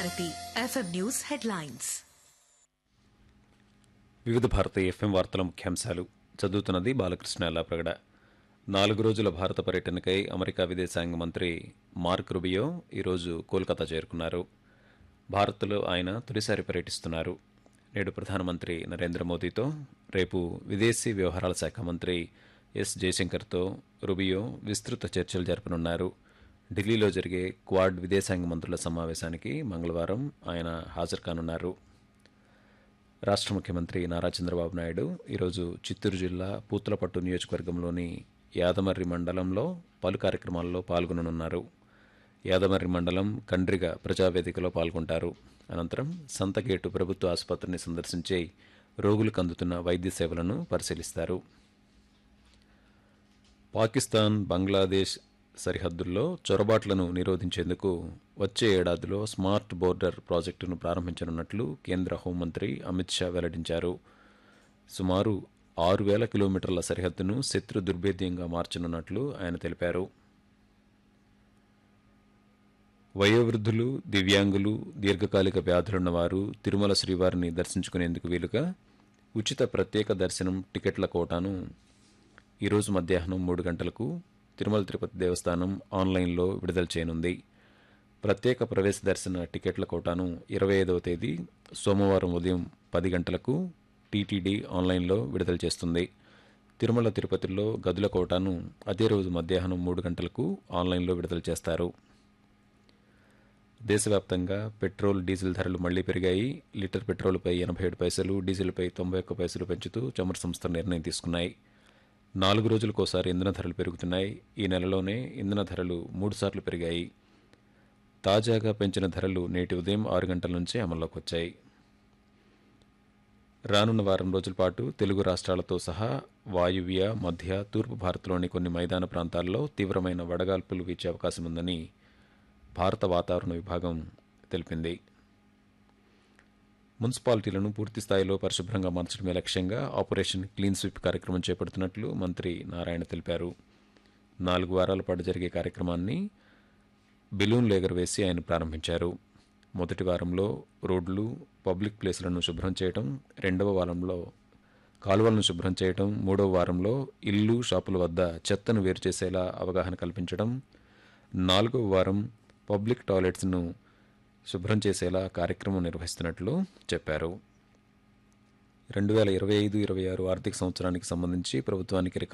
Bharati FM news headlines వివిధ భారత FM వార్తల ముఖ్యాంశాలు చదువుతున్నది బాలకృష్ణ ఎల్లాప్రగడ నాలుగు రోజుల భారత పర్యటనకై అమెరికా విదేశాంగ మంత్రి మార్క్ రుబియో ఈరోజు కోల్కతా చేరుకున్నారు భారత్లో ఆయన తొలిసారి పర్యటిస్తున్నారు నేడు ప్రధానమంత్రి నరేంద్ర మోదీతో రేపు విదేశీ వ్యవహారాల శాఖ మంత్రి ఎస్ జయశంకర్తో రుబియో విస్తృత చర్చలు జరపనున్నారు ఢిల్లీలో జరిగే క్వాడ్ విదేశాంగ మంత్రుల సమావేశానికి మంగళవారం ఆయన హాజరు కానున్నారు రాష్ట్ర ముఖ్యమంత్రి నారా చంద్రబాబు నాయుడు ఈరోజు చిత్తూరు జిల్లా పూతలపట్టు నియోజకవర్గంలోని యాదమర్రి మండలంలో పలు కార్యక్రమాల్లో పాల్గొననున్నారు యాదమర్రి మండలం కండ్రిగ ప్రజావేదికలో పాల్గొంటారు అనంతరం సంతగేటు ప్రభుత్వ ఆసుపత్రిని సందర్శించి రోగులకు అందుతున్న వైద్య సేవలను పరిశీలిస్తారు పాకిస్తాన్ బంగ్లాదేశ్ సరిహద్దుల్లో చొరబాట్లను నిరోధించేందుకు వచ్చే ఏడాదిలో స్మార్ట్ బోర్డర్ ప్రాజెక్టును ప్రారంభించనున్నట్లు కేంద్ర హోంమంత్రి అమిత్ షా వెల్లడించారు సుమారు ఆరు వేల కిలోమీటర్ల సరిహద్దును శత్రు దుర్భేద్యంగా మార్చనున్నట్లు ఆయన తెలిపారు వయోవృద్ధులు దివ్యాంగులు దీర్ఘకాలిక వ్యాధులున్న వారు తిరుమల శ్రీవారిని దర్శించుకునేందుకు వీలుగా ఉచిత ప్రత్యేక దర్శనం టికెట్ల కోటాను ఈరోజు మధ్యాహ్నం మూడు గంటలకు తిరుమల తిరుపతి దేవస్థానం ఆన్లైన్లో విడుదల చేయనుంది ప్రత్యేక ప్రవేశ దర్శన టికెట్ల కోటాను ఇరవై ఐదవ తేదీ సోమవారం ఉదయం పది గంటలకు టీటీడీ ఆన్లైన్లో విడుదల చేస్తుంది తిరుమల తిరుపతిలో గదుల కోటాను అదే రోజు మధ్యాహ్నం మూడు గంటలకు ఆన్లైన్లో విడుదల చేస్తారు దేశవ్యాప్తంగా పెట్రోల్ డీజిల్ ధరలు మళ్లీ పెరిగాయి లీటర్ పెట్రోల్పై ఎనభై ఏడు పైసలు డీజిల్పై తొంభై ఒక్క పైసలు పెంచుతూ చమురు సంస్థలు నిర్ణయం తీసుకున్నాయి నాలుగు రోజులకోసారి ఇంధన ధరలు పెరుగుతున్నాయి ఈ నెలలోనే ఇంధన ధరలు మూడుసార్లు పెరిగాయి తాజాగా పెంచిన ధరలు నేటి ఉదయం ఆరు గంటల నుంచే అమల్లోకి వచ్చాయి రానున్న వారం రోజుల పాటు తెలుగు రాష్ట్రాలతో సహా వాయువ్య మధ్య తూర్పు భారత్లోని కొన్ని మైదాన ప్రాంతాల్లో తీవ్రమైన వడగాల్పులు వీచే అవకాశం ఉందని భారత వాతావరణ విభాగం తెలిపింది మున్సిపాలిటీలను పూర్తి స్థాయిలో పరిశుభ్రంగా మార్చడమే లక్ష్యంగా ఆపరేషన్ క్లీన్ స్వీప్ కార్యక్రమం చేపడుతున్నట్లు మంత్రి నారాయణ తెలిపారు నాలుగు వారాల పాటు జరిగే కార్యక్రమాన్ని బెలూన్లు ఎగరవేసి ఆయన ప్రారంభించారు మొదటి వారంలో రోడ్లు పబ్లిక్ ప్లేసులను శుభ్రం చేయడం రెండవ వారంలో కాలువలను శుభ్రం చేయడం మూడవ వారంలో ఇల్లు షాపుల వద్ద చెత్తను వేరు చేసేలా అవగాహన కల్పించడం నాలుగవ వారం పబ్లిక్ టాయిలెట్స్ను శుభ్రం చేసేలా కార్యక్రమం నిర్వహిస్తున్నట్లు చెప్పారు రెండు వేల ఇరవై ఐదు ఇరవై ఆరు ఆర్థిక సంవత్సరానికి సంబంధించి ప్రభుత్వానికి